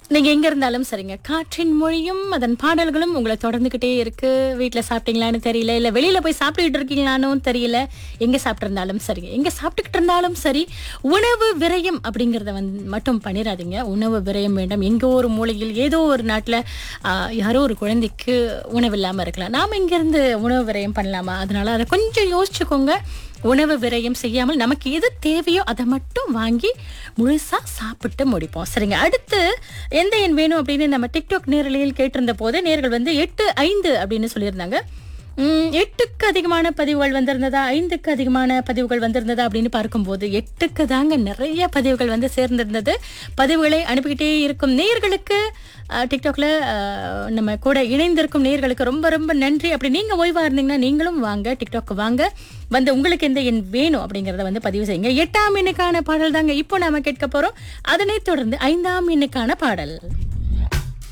நீங்க எங்க இருந்தாலும் சரிங்க காற்றின் மொழியும் அதன் பாடல்களும் உங்களை தொடர்ந்துகிட்டே இருக்கு வீட்ல சாப்பிட்டீங்களான்னு தெரியல இல்ல வெளியில போய் சாப்பிட்டுக்கிட்டு இருக்கீங்களான்னு தெரியல எங்க சாப்பிட்டு இருந்தாலும் சரிங்க எங்க சாப்பிட்டுக்கிட்டு இருந்தாலும் சரி உணவு விரயம் அப்படிங்கறத வந்து மட்டும் பண்ணிடாதீங்க உணவு விரயம் வேண்டாம் எங்கோ ஒரு மூலையில் ஏதோ ஒரு நாட்டுல ஆஹ், யாரோ ஒரு குழந்தைக்கு உணவு இல்லாம இருக்கலாம் நாம இங்க இருந்து உணவு விரயம் பண்ணலாமா அதனால அதை கொஞ்சம் யோசிச்சுக்கோங்க உணவு விரயம் செய்யாமல் நமக்கு எது தேவையோ அதை மட்டும் வாங்கி முழுசா சாப்பிட்டு முடிப்போம் சரிங்க அடுத்து எந்த எண் வேணும் அப்படின்னு நம்ம டிக்டாக் நேரலையில் கேட்டிருந்த போது நேர்கள் வந்து எட்டு ஐந்து அப்படின்னு சொல்லியிருந்தாங்க உம், எட்டுக்கு அதிகமான பதிவுகள் வந்திருந்ததா ஐந்துக்கு அதிகமான பதிவுகள் வந்திருந்ததா அப்படின்னு பார்க்கும்போது எட்டுக்கு தாங்க நிறைய பதிவுகள் வந்து சேர்ந்திருந்தது பதிவுகளை அனுப்பிக்கிட்டே இருக்கும் நேயர்களுக்கு அஹ், டிக்டாக்ல அஹ், நம்ம கூட இணைந்திருக்கும் நேயர்களுக்கு ரொம்ப ரொம்ப நன்றி அப்படி நீங்க ஓய்வா இருந்தீங்கன்னா நீங்களும் வாங்க டிக்டாக் வாங்க வந்து உங்களுக்கு எந்த எண் வேணும் அப்படிங்கறத வந்து பதிவு செய்யுங்க எட்டாம் எண்ணுக்கான பாடல் தாங்க இப்போ நாம கேட்க போறோம் அதனைத் தொடர்ந்து ஐந்தாம் எண்ணுக்கான பாடல்